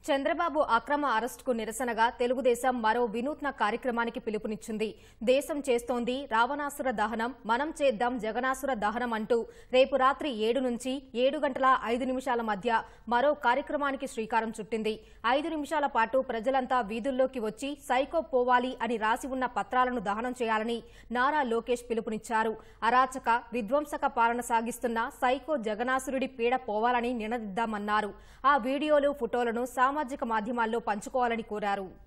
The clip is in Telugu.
చంద్రబాబు అక్రమ అరెస్టుకు నిరసనగా తెలుగుదేశం మరో వినూత్న కార్యక్రమానికి పిలుపునిచ్చింది దేశం చేస్తోంది రావణాసుర దహనం మనం చేద్దాం జగనాసుర దహనం అంటూ రేపు రాత్రి ఏడు నుంచి ఏడు గంటల ఐదు నిమిషాల మధ్య మరో కార్యక్రమానికి శ్రీకారం చుట్టింది ఐదు నిమిషాల పాటు ప్రజలంతా వీధుల్లోకి వచ్చి సైకో పోవాలి అని రాసి ఉన్న పత్రాలను దహనం చేయాలని నారా లోకేష్ పిలుపునిచ్చారు అరాచక విధ్వంసక పాలన సాగిస్తున్న సైకో జగనాసురుడి పీడ పోవాలని నినదిద్దామన్నారు ఆ వీడియోలు ఫోటోలను సామాజిక మాధ్యమాల్లో పంచుకోవాలని కోరారు